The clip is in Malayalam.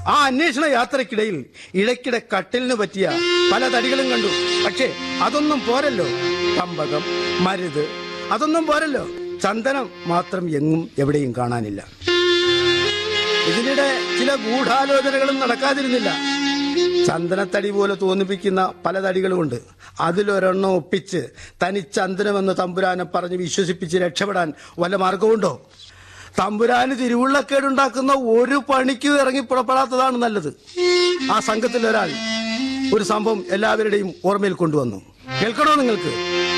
ആ അന്വേഷണ യാത്രക്കിടയിൽ ഇടയ്ക്കിടെ കട്ടിലിന് പറ്റിയ പല തടികളും കണ്ടു പക്ഷേ അതൊന്നും പോരല്ലോ കമ്പകം മരുത് അതൊന്നും പോരല്ലോ ചന്ദനം മാത്രം എങ്ങും എവിടെയും കാണാനില്ല ഇതിനിടെ ചില ഗൂഢാലോചനകളും നടക്കാതിരുന്നില്ല ചന്ദനത്തടി പോലെ തോന്നിപ്പിക്കുന്ന പല തടികളുമുണ്ട് അതിലൊരെണ്ണം ഒപ്പിച്ച് തനി ചന്ദനമെന്ന് തമ്പുരാനെ പറഞ്ഞ് വിശ്വസിപ്പിച്ച് രക്ഷപ്പെടാൻ വല്ല മാർഗമുണ്ടോ തമ്പുരാന് തിരുവുള്ളക്കേടുണ്ടാക്കുന്ന ഒരു പണിക്കും ഇറങ്ങി പുറപ്പെടാത്തതാണ് നല്ലത് ആ സംഘത്തിൽ ഒരാൾ ഒരു സംഭവം എല്ലാവരുടെയും ഓർമ്മയിൽ കൊണ്ടുവന്നു കേൾക്കണോ നിങ്ങൾക്ക്